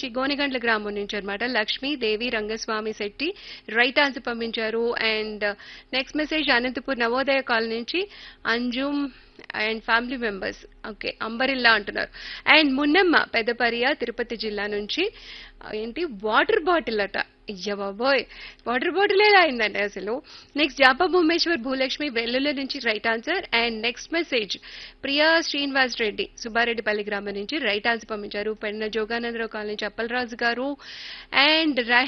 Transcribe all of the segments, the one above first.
నుంచి గోనిగండ్ల గ్రామం నుంచి అనమాట లక్ష్మీ దేవి రంగస్వామి శెట్టి రైట్ ఆన్సర్ పంపించారు and next message Anantapur Navodaya colony నుంచి Anjum and family members okay umbrella అంటున్నారు అండ్ మున్నమ్మ పెద్దపరియ తిరుపతి జిల్లా నుంచి ఆ, ఏంటి వాటర్ బాటిల్ అట అయ్య బాబోయ్ వాటర్ బాటిల్ ఎలా అయిందండి అసలు నెక్స్ట్ జాపా భూమేశ్వర్ భూలక్ష్మి వెల్లుల నుంచి right answer and next message Priya Srinivas Reddy Subbareddypalli గ్రామం నుంచి రైట్ ఆన్సర్ పంపించారు పెన్న జోగానందరావు కాలనీ చప్పలరాజు గారు అండ్ రై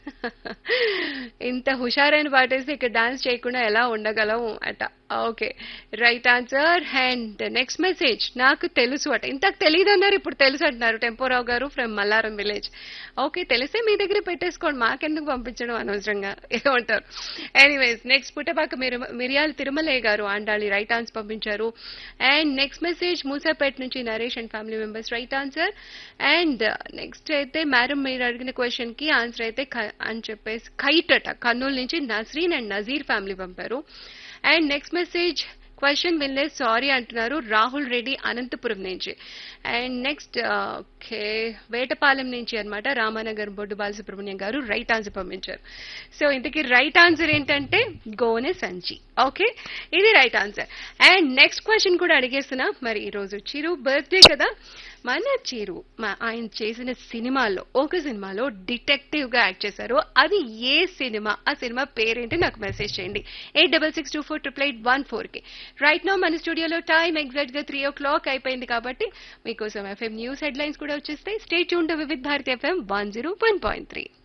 ఇంత హుషారైన పాటేసి ఇక్కడ డాన్స్ చేయకుండా ఎలా ఉండగలం అట okay right answer and next message నాకు తెలుసు అట ఇంతకు తెలియదు అన్నారు ఇప్పుడు తెలుసు అంటున్నారు టెంపోరావు గారు ఫ్రమ్ మల్లారం విలేజ్ ఓకే తెలిసే మీ దగ్గర పెట్టేసుకోండి మాకెందుకు పంపించడం అనవసరంగా ఏమంటారు ఎనీవేస్ నెక్స్ట్ పుట్టపాక మిర- మిరియాల తిరుమలయ్య గారు ఆండాళి రైట్ ఆన్సర్ పంపించారు అండ్ నెక్స్ట్ మెసేజ్ మూసాపేట నుంచి Naresh and family members right answer and next అయితే మేడం మీరు అడిగిన క్వశ్చన్ కి ఆన్సర్ అయితే క- అని చెప్పేసి కైట్ అట కర్నూలు నుంచి నస్రీన్ అండ్ నజీర్ ఫ్యామిలీ పంపారు అండ్ నెక్స్ట్ మెసేజ్ క్వశ్చన్ వినలేదు సారీ అంటున్నారు రాహుల్ రెడ్డి అనంతపురం నుంచి అండ్ నెక్స్ట్ ఓకే వేటపాలెం నుంచి అన్నమాట రామానగర్ బొడ్డు బాలసుబ్రహ్మణ్యం గారు రైట్ ఆన్సర్ పంపించారు సో ఇంతకీ రైట్ ఆన్సర్ ఏంటంటే గోనె సంచి ఓకే ఇది right answer and next question కూడా అడిగేస్తున్నా మరి ఈ రోజు చిరు బర్త్డే కదా మన చిరు మా ఆయన చేసిన సినిమాలో ఒక సినిమాలో డిటెక్టివ్ గా యాక్ట్ చేశారు అది ఏ సినిమా ఆ సినిమా పేరేంటి నాకు మెసేజ్ చేయండి eight double six two four triple eight one four కి రైట్ నో మన స్టూడియోలో టైం ఎగ్జాక్ట్ గా త్రీ ఓ క్లాక్ అయిపోయింది కాబట్టి మీకోసం ఎఫ్ఎం న్యూస్ హెడ్లైన్స్ కూడా వచ్చేస్తాయి stay tune to Vividh Bharati FM one zero one point three